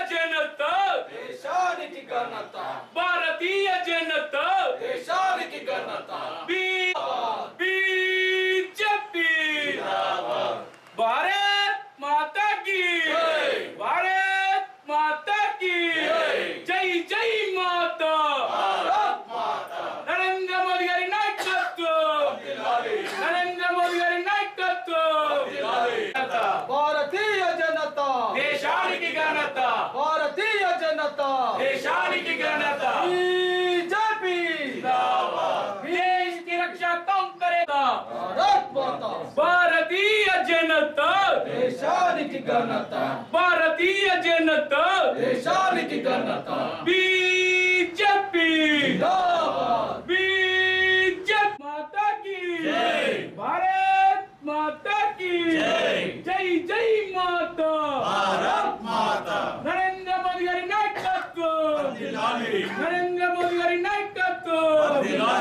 జనతా దేశానికి ఘనత భారతీయ జనతా దేశానికి ఘనత బీజేపీ భారత్ మాతా की భారత్ మాతా की జై జై మాతా భారత్ మాత నరేంద్ర మోదీ గారి నాయకత్వం నరేంద్ర మోదీ గారి నాయకత్వం భారతీయ జనత దేశానికి ఘనత భారతీయ జనత దేశానికి ఘనత బీజేపీ देश की रक्षा कौन करेगा భారత్ మాత भारतीय जनता దేశానికి ఘనత भारतीय जनता దేశానికి ఘనత बीजेपी జిందాబాద్ बीजेपी माता की भारत माता की जय जय माता భారత్ మాత నరేంద్ర మోదీ గారి నాయకత్వం నరేంద్ర మోదీ గారి నాయకత్వం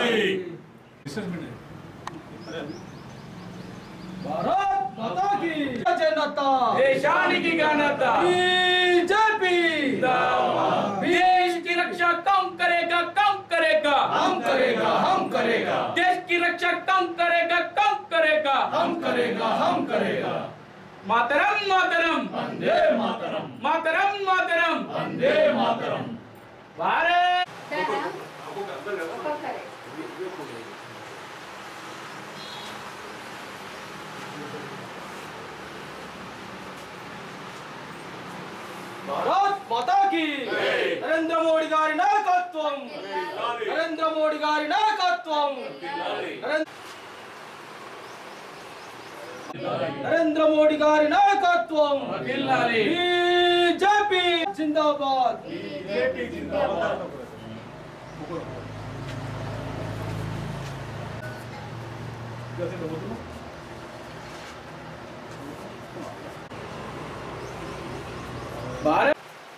భారత్ మాతా కి జనత దేశానికి ఘనత బీజేపీ देश की रक्षा कौन करेगा कौन करेगा हम करेगा हम करेगा देश की रक्षा कौन करेगा कौन करेगा हम करेगा हम करेगा मातरम मातरम वंदे मातरम मातरम मातरम वंदे मातरम भारत ఒక్కొక్కరే భారత్ మాతా కి నరేంద్ర మోడీ గారి నాయకత్వం నరేంద్ర మోడీ గారి నాయకత్వం నరేంద్ర- నరేంద్ర మోడీ గారి నాయకత్వం జిల్లాలి బీజేపీ జిందాబాద్ భారత్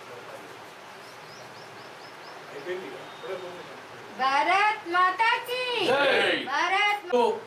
భారత్ మాతా కి జై. భారత్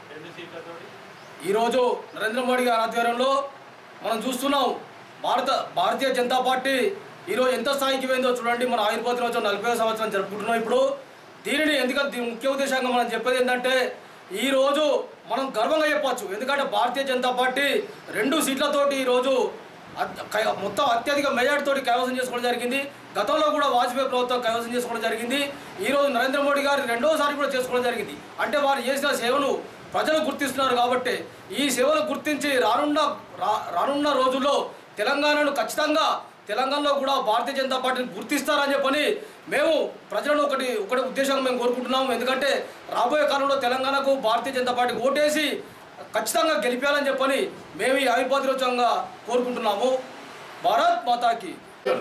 ఈరోజు నరేంద్ర మోడీ గారి ఆధ్వర్యంలో మనం చూస్తున్నాం భారత భారతీయ జనతా పార్టీ ఈరోజు ఎంత స్థాయికి పోయిందో చూడండి మన ఆయుర్వేద దినోత్సవం నలభై సంవత్సరం జరుపుకుంటున్నాం ఇప్పుడు దీనిని ఎందుకంటే దీని ముఖ్య ఉద్దేశంగా మనం చెప్పేది ఏంటంటే ఈ రోజు మనం గర్వంగా చెప్పొచ్చు ఎందుకంటే భారతీయ జనతా పార్టీ రెండు సీట్లతోటి ఈరోజు అత్- కై- మొత్తం అత్యధిక మెజార్టీ తోటి కైవసం చేసుకోవడం జరిగింది గతంలో కూడా వాజ్పేయి ప్రభుత్వం కైవసం చేసుకోవడం జరిగింది ఈ రోజు నరేంద్ర మోడీ గారు రెండోసారి కూడా చేసుకోవడం జరిగింది అంటే వారు చేసిన సేవను ప్రజలు గుర్తిస్తున్నారు కాబట్టి ఈ సేవలు గుర్తించి రానున్న రా- రానున్న రోజుల్లో తెలంగాణను ఖచ్చితంగా తెలంగాణలో కూడా భారతీయ జనతా పార్టీని గుర్తిస్తారని చెప్పని మేము ప్రజలను ఒకటి ఒకటి ఉద్దేశంగా మేము కోరుకుంటున్నాము ఎందుకంటే రాబోయే కాలంలో తెలంగాణకు భారతీయ జనతా పార్టీకి ఓటేసి ఖచ్చితంగా గెలిపేయాలని చెప్పని మేము ఈ ఆవిర్భావ దినోత్సవంగా కోరుకుంటున్నాము భారత్ మాతాకి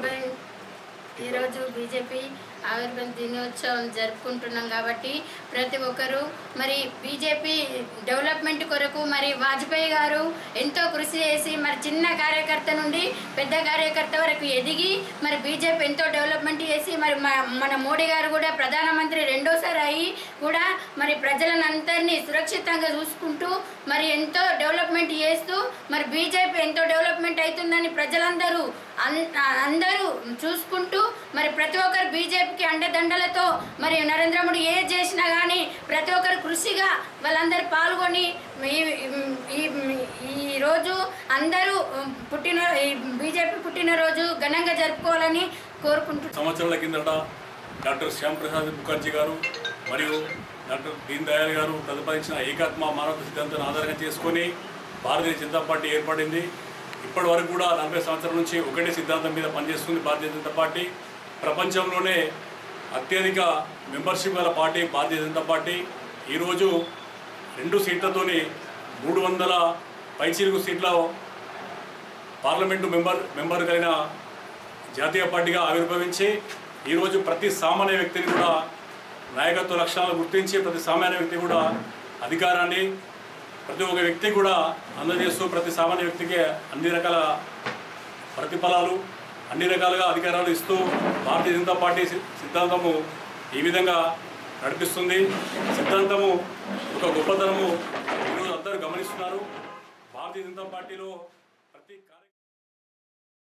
ఈరోజు బీజేపీ ఆవిర్భావ దినోత్సవం జరుపుకుంటున్నాం కాబట్టి ప్రతి ఒక్కరూ మరి బీజేపీ డెవలప్మెంట్ కొరకు మరి వాజ్పేయి గారు ఎంతో కృషి చేసి మరి చిన్న కార్యకర్త నుండి పెద్ద కార్యకర్త వరకు ఎదిగి మరి బీజేపీ ఎంతో డెవలప్మెంట్ చేసి మరి మ- మన మోడీ గారు కూడా ప్రధానమంత్రి రెండోసారి అయ్యి కూడా మరి ప్రజలను అందరినీ సురక్షితంగా చూసుకుంటూ మరి ఎంతో డెవలప్మెంట్ చేస్తూ మరి బీజేపీ ఎంతో డెవలప్మెంట్ అవుతుందని ప్రజలందరూ అన్- అందరూ చూసుకుంటూ మరి ప్రతి ఒక్కరు బీజేపీకి అండదండలతో మరి నరేంద్ర మోడీ ఏ చేసినా కానీ ప్రతి ఒక్కరు కృషిగా వాళ్ళందరూ పాల్గొని ఈ- ఈ- ఈ రోజు అందరూ పుట్టిన ఈ బీజేపీ పుట్టినరోజు ఘనంగా జరుపుకోవాలని కోరుకుంటున్నాను సంవత్సరాల కిందట డాక్టర్ శ్యామ్ ప్రసాద్ ముఖర్జీ గారు మరియు డాక్టర్ దీన్ దయాళ్ గారు ప్రతిపాదించిన ఏకాత్మ మానవ సిద్ధాంతాన్ని ఆధారంగా చేసుకొని భారతీయ జనతా పార్టీ ఏర్పడింది ఇప్పటి వరకు కూడా నలభై సంవత్సరాల నుంచి ఒకటే సిద్ధాంతం మీద పనిచేస్తుంది భారతీయ జనతా పార్టీ ప్రపంచంలోనే అత్యధిక మెంబర్షిప్ గల పార్టీ భారతీయ జనతా పార్టీ ఈరోజు రెండు సీట్లతోని మూడు వందల పైచీలకు సీట్ల పార్లమెంటు మెంబర్ మెంబర్ కలిగిన జాతీయ పార్టీగా ఆవిర్భవించి ఈరోజు ప్రతి సామాన్య వ్యక్తిని కూడా నాయకత్వ లక్షణాలు గుర్తించి ప్రతి సామాన్య వ్యక్తి కూడా అధికారాన్ని ప్రతి ఒక్క వ్యక్తి కూడా అందజేస్తూ ప్రతి సామాన్య వ్యక్తికి అన్ని రకాల ప్రతిఫలాలు అన్ని రకాలుగా అధికారాలు ఇస్తూ భారతీయ జనతా పార్టీ సి- సిద్ధాంతము ఈ విధంగా నడిపిస్తుంది సిద్ధాంతము ఒక గొప్పతనము ఈరోజు అందరూ గమనిస్తున్నారు భారతీయ జనతా పార్టీలో ప్రతి కా-